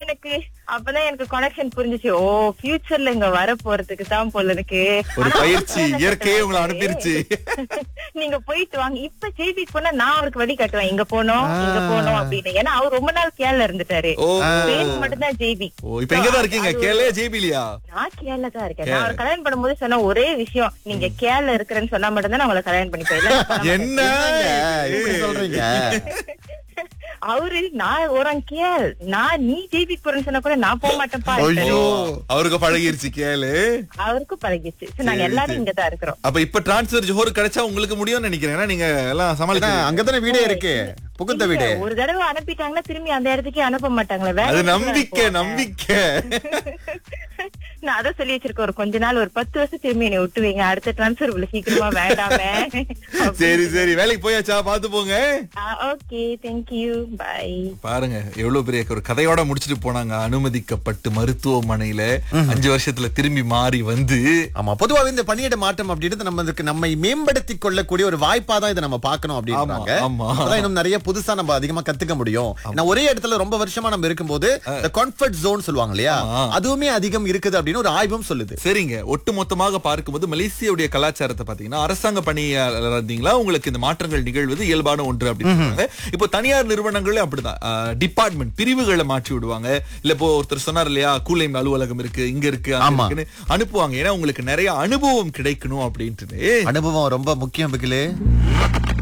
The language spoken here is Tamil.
எனக்கு அப்பதான் எனக்கு கனெக்ஷன் புரிஞ்சுச்சு ஓ ஃபியூச்சர்ல இங்க வர போறதுக்கு தான் போல இருக்கு ஒரு ஆனா பயிற்சி அப்பதான் இயற்கையே உங்களை கட்டுவாரு. அனுப்பிருச்சு நீங்க போயிட்டு வாங்க இப்ப ஜெய்பி போனா நான் அவருக்கு வழி காட்டுவேன் இங்க போனோம் இங்க போனோம் அப்படின்னு ஏன்னா அவர் ரொம்ப நாள் கேரள இருந்துட்டாரு ஓ பேர் மட்டும் தான் ஜெய்பி ஓ இப்ப எங்கதான் இருக்கீங்க கேரளா ஜேபிலியா நான் கேரள தான் இருக்கேன் நான் அவர் கல்யாணம் பண்ணும்போது சொன்ன ஒரே விஷயம் நீங்க கேரள இருக்கிறேன்னு சொன்னா மட்டும் தான் நான் உங்களை கல்யாணம் பண்ணிப்பேன் இல்லைன்னா பண்ண மாட்டேன். என்ன இப்படி சொல்றீங்க அவரு நான் ஒரு கேள் நான் நீ ஜெய்பி போறேன்னு சொன்னா கூட நான் போக மாட்டேன்ப்பா ஐயோ அவருக்கு பழகிருச்சு கேளு அவருக்கும் பழகிச்சு So, நாங்க சரி, எல்லாரும் சரி. இங்க தான் இருக்கிறோம் அப்ப இப்ப டிரான்ஸ்பர் ஜோஹர் கிடைச்சா உங்களுக்கு முடியும்னு நினைக்கிறேன் ஏன்னா நீங்க எல்லாம் ஏன்னா, சமாளிச்சு அங்கதானே வீடே இருக்கு புகுந்த வீடு இல்ல, ஒரு தடவை அனுப்பிட்டாங்கன்னா திரும்பி அந்த இடத்துக்கே அனுப்ப மாட்டாங்களே வேற அது இடத்துக்கு நம்பிக்கை அனுப்புவாங்க. நம்பிக்கை நான் அதான் சொல்லி வச்சிருக்கேன் ஒரு கொஞ்ச நாள் ஒரு பத்து வருஷம் திரும்பி என்னை விட்டு வைங்க அடுத்த டிரான்ஸ்பர் இவ்வளவு சீக்கிரமா வேண்டாமே சரி சரி வேலைக்கு போயாச்சா பாத்து போங்க ஓகே தேங்க்யூ பை பாருங்க எவ்வளவு பெரிய ஒரு கதையோட முடிச்சிட்டு போனாங்க அனுமதிக்கப்பட்டு மருத்துவமனையில அஞ்சு வருஷத்துல திரும்பி மாறி வந்து ஆமா பொதுவாக இந்த பணியிட மாற்றம் அப்படின்றது நம்மளுக்கு நம்மை மேம்படுத்தி கொள்ளக்கூடிய ஒரு வாய்ப்பா தான் இதை நம்ம பார்க்கணும் அப்படின்றாங்க ஆமா, ஆமா. அப்பதான் இன்னும் நிறைய புதுசா நம்ம அதிகமா கத்துக்க முடியும் ஏன்னா ஒரே இடத்துல ரொம்ப வருஷமா நம்ம இருக்கும்போது இந்த கம்ஃபர்ட் ஜோன் சொல்லுவாங்க இல்லையா ஆமா. அதுவுமே அதிகம் இருக்குது அப்படின்னு ஒரு ஆய்வும் சொல்லுது சரிங்க ஒட்டு மொத்தமாக பார்க்கும்போது மலேசியாவுடைய கலாச்சாரத்தை பாத்தீங்கன்னா அரசாங்க பணியாளர் இருந்தீங்களா உங்களுக்கு இந்த மாற்றங்கள் நிகழ்வது இயல்பான ஒன்று அப்படின்னு சொல்றாங்க இப்போ தனியார் நிறுவனங்களே அப்படிதான் டிபார்ட்மெண்ட் பிரிவுகளை மாற்றி விடுவாங்க இல்ல இப்போ ஒருத்தர் சொன்னார் இல்லையா கூலைம் அலுவலகம் இருக்கு இங்க இருக்கு அங்க ஆமா. இருக்குன்னு அனுப்புவாங்க ஏன்னா உங்களுக்கு நிறைய அனுபவம் கிடைக்கணும் அப்படின்ட்டு அனுபவம் ரொம்ப முக்கியம் பிகிலே